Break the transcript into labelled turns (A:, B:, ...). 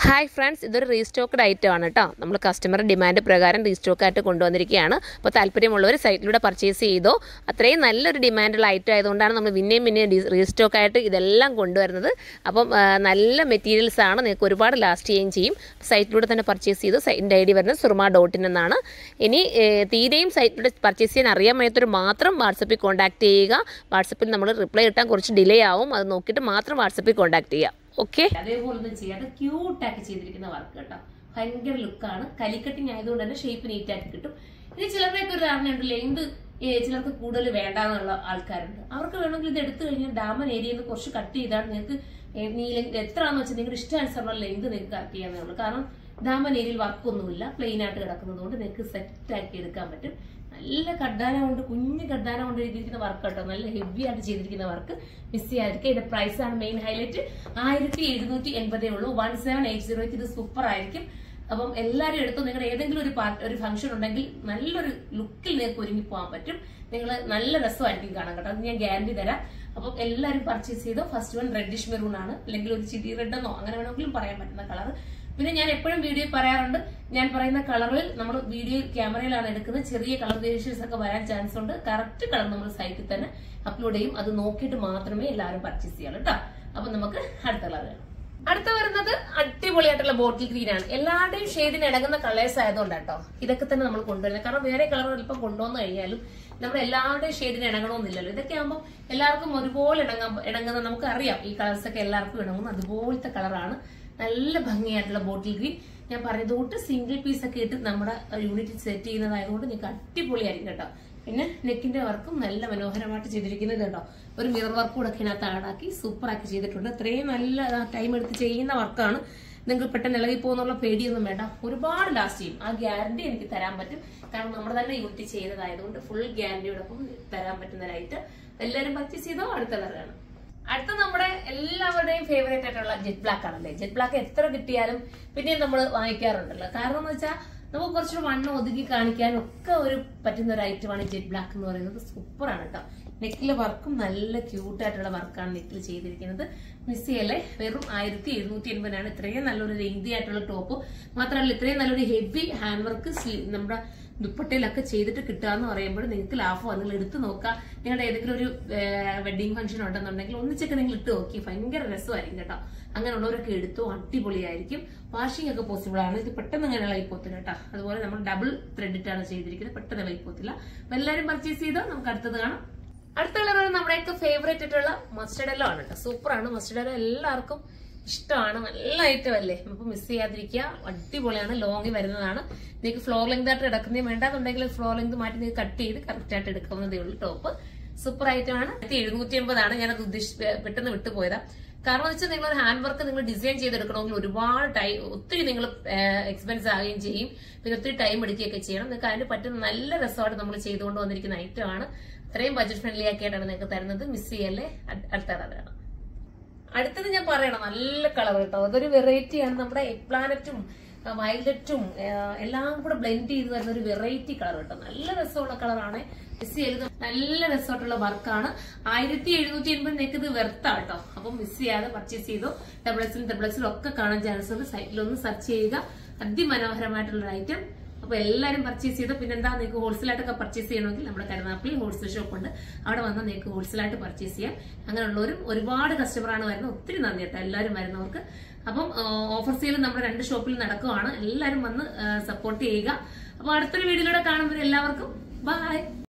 A: hi friends ഇതൊരു restocked item ആണ് കേട്ടോ നമ്മൾ കസ്റ്റമർ ഡിമാൻഡ് പ്രകാരം റീസ്റ്റോക്ക് ആയിട്ട് കൊണ്ടുവന്നിരിക്കുകയാണ് അപ്പോൾ താല്പര്യമുള്ളവർ സൈറ്റിലൂടെ പർച്ചേസ് ചെയ്തോ അത്രയും നല്ലൊരു ഡിമാൻഡുള്ള ഐറ്റം ആയതുകൊണ്ടാണ് നമ്മൾ പിന്നെയും പിന്നെയും റീസ്റ്റോക്ക് ആയിട്ട് ഇതെല്ലാം കൊണ്ടുവരുന്നത് അപ്പം ആ, നല്ല മെറ്റീരിയൽസ് ആണ് നിങ്ങൾക്ക് ഒരുപാട് ലാസ്റ്റ് ചെയ്യുകയും ചെയ്യും സൈറ്റിലൂടെ തന്നെ പർച്ചേസ് ചെയ്തു സൈറ്റിൻ്റെ ഐ ഡി വരുന്നത് സുർമ ഡോട്ട് ഇൻ എന്നാണ് ഇനി ഏ, തീരെയും സൈറ്റിലൂടെ പർച്ചേസ് ചെയ്യാൻ അറിയാൻ വയ്യാത്തൊരു മാത്രം വാട്സപ്പിൽ കോൺടാക്ട് ചെയ്യുക വാട്സപ്പിൽ നമ്മൾ റിപ്ലൈ കിട്ടാൻ കുറച്ച് ഡിലേ ആവും അത് നോക്കിയിട്ട് മാത്രം വാട്സപ്പിൽ കോൺടാക്ട് ചെയ്യുക ഓക്കെ അതേപോലെ ഒന്നും ചെയ്യാതെ ക്യൂട്ടാക്കി ചെയ്തിരിക്കുന്ന വർക്ക് കേട്ടോ ഭയങ്കര ലുക്കാണ് കലിക്കട്ടിങ് ആയതുകൊണ്ട് തന്നെ ഷേപ്പ് നീറ്റ് ആക്കി കിട്ടും ഇനി ചിലരുടെയൊക്കെ ഒരു ധാരണയുണ്ട് ലെങ്ത് ചിലർക്ക് കൂടുതൽ വേണ്ടാന്നുള്ള ആൾക്കാരുണ്ട് അവർക്ക് വേണമെങ്കിൽ ഇത് എടുത്തു കഴിഞ്ഞാൽ ഡാമൻ ഏരിയയിൽ നിന്ന് കുറച്ച് കട്ട് ചെയ്താൽ നിങ്ങൾക്ക് നീ ലെങ്ത് എത്രയാണെന്ന് വെച്ചാൽ നിങ്ങളുടെ ഇഷ്ടാനുസരണം ലെങ്ത് നിങ്ങൾക്ക് കറക്റ്റ് ചെയ്യാന്നേ ഉള്ളൂ കാരണം ഡാമൻ ഏരിയയിൽ വർക്കൊന്നുമില്ല പ്ലെയിൻ ആയിട്ട് കിടക്കുന്നത് കൊണ്ട് നിങ്ങൾക്ക് സെറ്റ് ആക്കി എടുക്കാൻ പറ്റും നല്ല കഡ്ഡാന കൊണ്ട് കുഞ്ഞു കഡ്ഡാന കൊണ്ട് ചെയ്തിരിക്കുന്ന വർക്ക് കേട്ടോ നല്ല ഹെവി ആയിട്ട് ചെയ്തിരിക്കുന്ന വർക്ക് മിസ് ചെയ്യാതിരിക്കുക ഇതിന്റെ പ്രൈസ് ആണ് മെയിൻ ഹൈലൈറ്റ് ആയിരത്തി എഴുന്നൂറ്റി എൺപതേ ഉള്ളൂ വൺ സെവൻ എയ്റ്റ് സീറോയ്ക്ക് ഇത് സൂപ്പർ ആയിരിക്കും അപ്പം എല്ലാവരും എടുത്തു നിങ്ങളുടെ ഏതെങ്കിലും ഒരു പാർട്ട് ഒരു ഫംഗ്ഷൻ ഉണ്ടെങ്കിൽ നല്ലൊരു ലുക്കിൽ നിങ്ങൾക്ക് ഒരുങ്ങി പോകാൻ പറ്റും നിങ്ങൾ നല്ല രസമായിരിക്കും കാണാൻ കേട്ടോ അത് ഞാൻ ഗ്യാരണ്ടി തരാം അപ്പം എല്ലാവരും പർച്ചേസ് ചെയ്തോ ഫസ്റ്റ് വൺ റെഡിഷ് മെറൂൺ ആണ് അല്ലെങ്കിൽ ഒരു ചിരി റെഡ് എന്നോ അങ്ങനെ വേണമെങ്കിലും പറയാൻ പറ്റുന്ന കളർ പിന്നെ ഞാൻ എപ്പോഴും വീഡിയോ പറയാറുണ്ട് ഞാൻ പറയുന്ന കളറിൽ നമ്മൾ വീഡിയോ ക്യാമറയിലാണ് എടുക്കുന്നത് ചെറിയ കളർ വേരിയേഷൻസ് ഒക്കെ വരാൻ ചാൻസ് ഉണ്ട് കറക്റ്റ് കളർ നമ്മൾ സൈറ്റിൽ തന്നെ അപ്ലോഡ് ചെയ്യും അത് നോക്കിയിട്ട് മാത്രമേ എല്ലാവരും പർച്ചേസ് ചെയ്യാറ് കേട്ടോ അപ്പൊ നമുക്ക് അടുത്ത കളർ വേണം അടുത്ത വരുന്നത് അടിപൊളിയായിട്ടുള്ള ബോട്ടിൽ ഗ്രീൻ ആണ് എല്ലാവരുടെയും ഷെയ്ഡിന് ഇടങ്ങുന്ന കളേഴ്സ് ആയതുകൊണ്ട് കേട്ടോ ഇതൊക്കെ തന്നെ നമ്മൾ കൊണ്ടുവരുന്നത് കാരണം വേറെ കളർ ചിലപ്പോൾ കൊണ്ടുവന്നു കഴിഞ്ഞാലും നമ്മുടെ എല്ലാവരുടെയും ഷെയ്ഡിന് ഇണങ്ങണമെന്നില്ലല്ലോ ഇതൊക്കെ ആകുമ്പോൾ എല്ലാവർക്കും ഒരുപോലെ ഇണങ്ങാൻ ഇണങ്ങുന്ന നമുക്ക് അറിയാം ഈ കളേഴ്സ് ഒക്കെ എല്ലാവർക്കും ഇണങ്ങുന്നു അതുപോലത്തെ കളറാണ് നല്ല ഭംഗിയായിട്ടുള്ള ബോട്ടിൽ ഗ്രീൻ ഞാൻ പറഞ്ഞതുകൊണ്ട് സിംഗിൾ പീസ് ഒക്കെ ഇട്ട് നമ്മുടെ യൂണിറ്റ് സെറ്റ് ചെയ്യുന്നതായതുകൊണ്ട് നിങ്ങൾക്ക് അടിപൊളിയായിരിക്കും കേട്ടോ പിന്നെ നെക്കിന്റെ വർക്കും നല്ല മനോഹരമായിട്ട് ചെയ്തിരിക്കുന്നത് കേട്ടോ ഒരു മിറർ വർക്ക് കൂടെ ഒക്കെ ഇതിനകത്ത് ആടാക്കി സൂപ്പർ ആക്കി ചെയ്തിട്ടുണ്ട് അത്രയും നല്ല ടൈം എടുത്ത് ചെയ്യുന്ന വർക്കാണ് നിങ്ങൾക്ക് പെട്ടെന്ന് ഇളകി പോകുന്നുള്ള പേടിയൊന്നും വേണ്ട ഒരുപാട് ലാസ്റ്റ് ചെയ്യും ആ ഗ്യാരണ്ടി എനിക്ക് തരാൻ പറ്റും കാരണം നമ്മുടെ തന്നെ യൂണിറ്റ് ചെയ്തതായതുകൊണ്ട് ഫുൾ ഗ്യാരണ്ടിയോടൊപ്പം തരാൻ പറ്റുന്നതായിട്ട് എല്ലാവരും പർച്ചേസ് ചെയ്തോ അടുത്ത കളറാണ് അടുത്ത നമ്മുടെ എല്ലാവരുടെയും ഫേവറേറ്റ് ആയിട്ടുള്ള ജെറ്റ് ബ്ലാക്ക് ആണല്ലേ ജെറ്റ് ബ്ലാക്ക് എത്ര കിട്ടിയാലും പിന്നെയും നമ്മൾ വാങ്ങിക്കാറുണ്ടല്ലോ കാരണം എന്ന് വെച്ചാൽ നമുക്ക് കുറച്ചുകൂടെ വണ്ണം ഒതുക്കി കാണിക്കാനും ഒക്കെ ഒരു പറ്റുന്ന ഒരു ഐറ്റമാണ് ജെറ്റ് ബ്ലാക്ക് എന്ന് പറയുന്നത് സൂപ്പറാണ് കേട്ടോ നെക്കിലെ വർക്കും നല്ല ക്യൂട്ടായിട്ടുള്ള വർക്കാണ് നെക്കിൽ ചെയ്തിരിക്കുന്നത് മിസ് ചെയ്യല്ലേ വെറും ആയിരത്തി എഴുന്നൂറ്റി എൺപതിനാണ് ഇത്രയും നല്ലൊരു ലെങ്തി ആയിട്ടുള്ള ടോപ്പ് മാത്രമല്ല ഇത്രയും നല്ലൊരു ഹെവി ഹാൻഡ് വർക്ക് നമ്മുടെ ദുപ്പട്ടയിലൊക്കെ ചെയ്തിട്ട് കിട്ടുകയെന്ന് പറയുമ്പോൾ നിങ്ങൾക്ക് ലാഭമാണ് നിങ്ങൾ എടുത്ത് നോക്കുക നിങ്ങളുടെ ഏതെങ്കിലും ഒരു വെഡിങ് ഫംഗ്ഷൻ ഉണ്ടെന്നുണ്ടെങ്കിൽ ഒന്നിച്ചൊക്കെ നിങ്ങൾ ഇട്ട് നോക്കി ഭയങ്കര രസമായിരിക്കും കേട്ടോ അങ്ങനെയുള്ളവരൊക്കെ എടുത്തു അടിപൊളിയായിരിക്കും വാഷിംഗ് ഒക്കെ പോസിബിൾ ആണ് ഇത് പെട്ടെന്ന് അങ്ങനെ ഇളകിപ്പോത്തില്ല കേട്ടോ അതുപോലെ നമ്മൾ ഡബിൾ ത്രെഡ് ഇട്ടാണ് ചെയ്തിരിക്കുന്നത് പെട്ടെന്ന് ഇളകിപ്പോത്തില്ല അപ്പൊ എല്ലാവരും പർച്ചേസ് ചെയ്തോ നമുക്ക് അടുത്തത് കാണാം അടുത്ത കളർ നമ്മുടെയൊക്കെ ഫേവറേറ്റ് ആയിട്ടുള്ള മസ്റ്റർഡ് എല്ലോ ആണ് കേട്ടോ സൂപ്പറാണ് മസ്റ്റർഡ് എല്ലോ എല്ലാവർക്കും ഇഷ്ടമാണ് നല്ല ഐറ്റം അല്ലേ അപ്പൊ മിസ് ചെയ്യാതിരിക്കുക അടിപൊളിയാണ് ലോങ്ങി വരുന്നതാണ് നിങ്ങൾക്ക് ഫ്ലോർ ലെങ്ത് ആയിട്ട് കിടക്കുന്നേ വേണ്ടാന്നുണ്ടെങ്കിൽ ഫ്ലോർ ലെങ്ത് മാറ്റി നിങ്ങൾക്ക് കട്ട് ചെയ്ത് കറക്റ്റ് ആയിട്ട് എടുക്കാവുന്നതേ ഉള്ളൂ ടോപ്പ് സൂപ്പർ ഐറ്റം ആണ് എഴുന്നൂറ്റി എൺപതാണ് ഞാനത് ഉദ്ദേശിച്ച് പെട്ടെന്ന് വിട്ടുപോയതാ കാരണം വെച്ചാൽ നിങ്ങൾ ഒരു ഹാൻഡ് വർക്ക് നിങ്ങൾ ഡിസൈൻ ചെയ്തെടുക്കണമെങ്കിൽ ഒരുപാട് ടൈം ഒത്തിരി നിങ്ങൾ എക്സ്പെൻസ് ആവുകയും ചെയ്യും പിന്നെ ഒത്തിരി ടൈം എടുക്കുകയൊക്കെ ചെയ്യണം നിങ്ങൾക്ക് അതിന് പറ്റുന്ന നല്ല രസമായിട്ട് നമ്മൾ ചെയ്തുകൊണ്ട് വന്നിരിക്കുന്ന ഐറ്റം ആണ് അത്രയും ബഡ്ജറ്റ് ഫ്രണ്ട്ലി ആക്കിയിട്ടാണ് നിങ്ങൾക്ക് തരുന്നത് മിസ് ചെയ്യല്ലേ അട്- അടുത്ത കളറാണ് അടുത്തത് ഞാൻ പറയണം നല്ല കളർ കേട്ടോ അതൊരു വെറൈറ്റിയാണ് നമ്മുടെ എപ്ലാനറ്റും വയലറ്റും എല്ലാം കൂടെ ബ്ലെൻഡ് ചെയ്ത് വരുന്ന ഒരു വെറൈറ്റി കളർ കേട്ടോ നല്ല രസമുള്ള കളറാണ് മിസ് ചെയ്തത് നല്ല രസമായിട്ടുള്ള വർക്കാണ് ആയിരത്തി എഴുന്നൂറ്റി എൺപത് നിങ്ങൾക്ക് ഇത് വെർത്താ കേട്ടോ അപ്പം മിസ് ചെയ്യാതെ പർച്ചേസ് ചെയ്തു ഡബിൾ എക്സിലും ഡബിൾ എക്സിലും ഒക്കെ കാണാൻ ചാൻസ് ഉണ്ട് സൈറ്റിലൊന്ന് സെർച്ച് ചെയ്യുക അതിമനോഹരമായിട്ടുള്ള ഐറ്റം അപ്പൊ എല്ലാവരും പർച്ചേസ് ചെയ്തു പിന്നെ എന്താ നിങ്ങൾക്ക് ഹോൾസെയിലായിട്ടൊക്കെ പർച്ചേസ് ചെയ്യണമെങ്കിൽ നമ്മുടെ കരുനാപ്പിളിൽ ഹോൾസെയിൽ ഷോപ്പ് ഉണ്ട് അവിടെ വന്നാൽ നിങ്ങൾക്ക് ഹോൾസെയിലായിട്ട് പർച്ചേസ് ചെയ്യാം അങ്ങനെയുള്ളവരും ഒരുപാട് കസ്റ്റമറാണ് വരുന്നത് ഒത്തിരി നന്ദി കേട്ടോ എല്ലാവരും വരുന്നവർക്ക് അപ്പം ഓഫർ സെയിൽ നമ്മുടെ രണ്ട് ഷോപ്പിൽ നടക്കുവാണ് എല്ലാവരും വന്ന് സപ്പോർട്ട് ചെയ്യുക അപ്പൊ അടുത്തൊരു വീഡിയോയിലൂടെ കാണുമ്പോൾ എല്ലാവർക്കും ബൈ